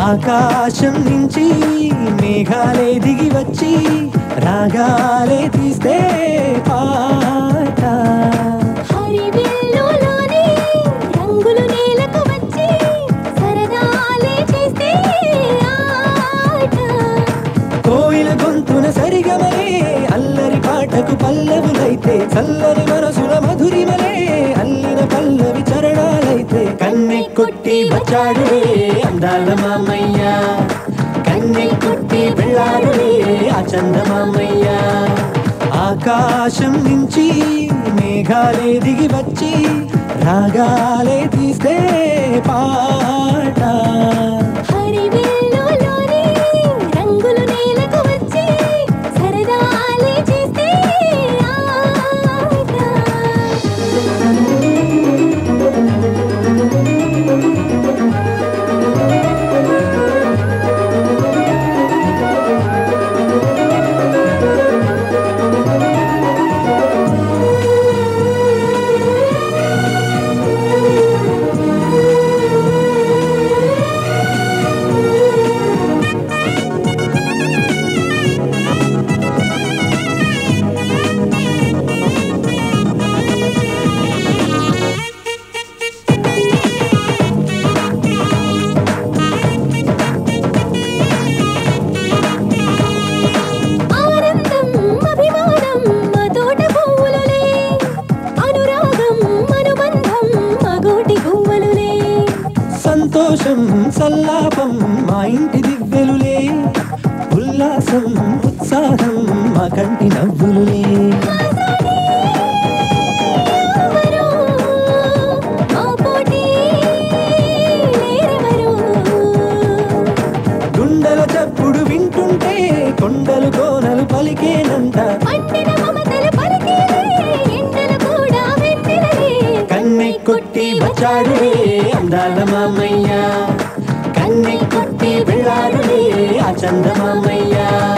ఆకాశం నుంచి మేఘాలే దిగి వచ్చి రాగాలే తీస్తే పాట హరివిల్లులోని రంగులు నేలకు వచ్చి సరదాలే చేస్తే ఆట కోయిల గొంతున సరిగమలే అల్లరి పాటకు పల్లవులైతే చల్లని మనసుల మధురిమలే అల్లిన పల్లవి చరణాలైతే కన్నె కొట్టి వచ్చాడులే అందాల మామయ్య కన్నె కొట్టి వెళ్ళాడులే ఆ చందమామయ్య ఆకాశం నుంచి మేఘాలే దిగి వచ్చి రాగాలే తీస్తే పాట హరివిల్లులోని రంగులు నేలకు వచ్చి సరదాలే చేస్తే ఆట ఆనందం అభిమానం మా తోట పువ్వులులే అనురాగం అనుబంధం మా గోటి గువ్వలులే సంతోషం సల్లాపం మా ఇంటి దివ్వెలులే ఉల్లాసం ఉత్సాహం మా కంటి నవ్వులులే ఎవరు మా పోటీ లేరెవరు గుండెల చప్పుడు వింటుంటే కొండలు కోనలు పలికేనంట పండిన మమతలు పలికేలే ఎండలు కూడా వెన్నెలలే కన్నె కొట్టి వచ్చాడులే అందాల మామయ్య కన్నె కొట్టి వెళ్ళాడులే ఆ చందమామయ్య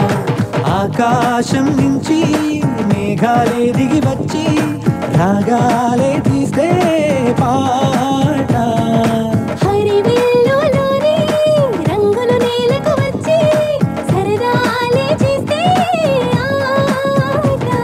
ఆకాశం నుంచి మేఘాలే దిగి వచ్చి రాగాలే తీస్తే పాట హరివిల్లులోని రంగులు నేలకు వచ్చి సరదాలే చేస్తే ఆట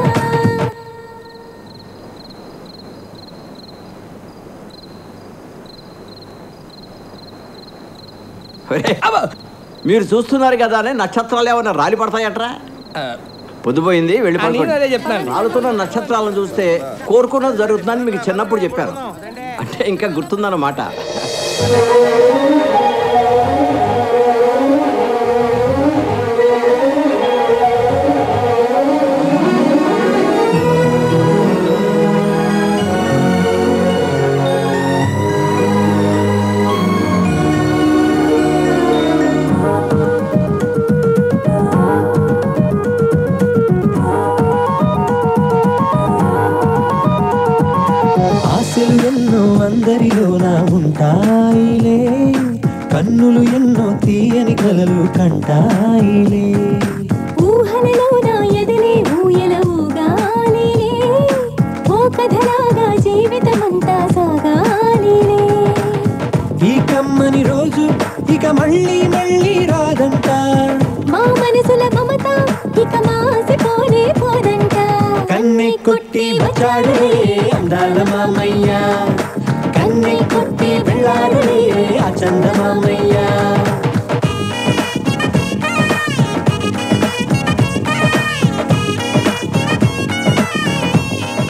ఒరే, అబ్బా! మీరు చూస్తున్నారు కదా అని నక్షత్రాలు ఏమైనా రాలి పడతాయట్రా పొద్దుపోయింది వెళ్ళి నేను పడుకోండి. అదే చెప్తున్నాను. రాలుతున్న నక్షత్రాలను చూస్తే కోరుకున్నది జరుగుతుందని మీకు చిన్నప్పుడు చెప్పాను అంటే ఇంకా గుర్తుందన్నమాట ఆశలు ఎన్నో అందరిలోన ఉంటాయిలే కన్నులు ఎన్నో తీయని కలలు కంటాయిలే ఊహలలో నా ఎదలే ఊయల ఊగాలిలే ఓ కథలాగా జీవితమంతా సాగాలిలే ఈ కమ్మని రోజు ఇక మళ్ళీ మళ్ళీ రాదంట మా మనసుల మమత ఇక మాసిపోనే పోదంట కన్నె కొట్టి వచ్చాడులే అందాల మామయ్య కన్నె కొట్టి వెళ్ళాడులే ఆ చందమామయ్య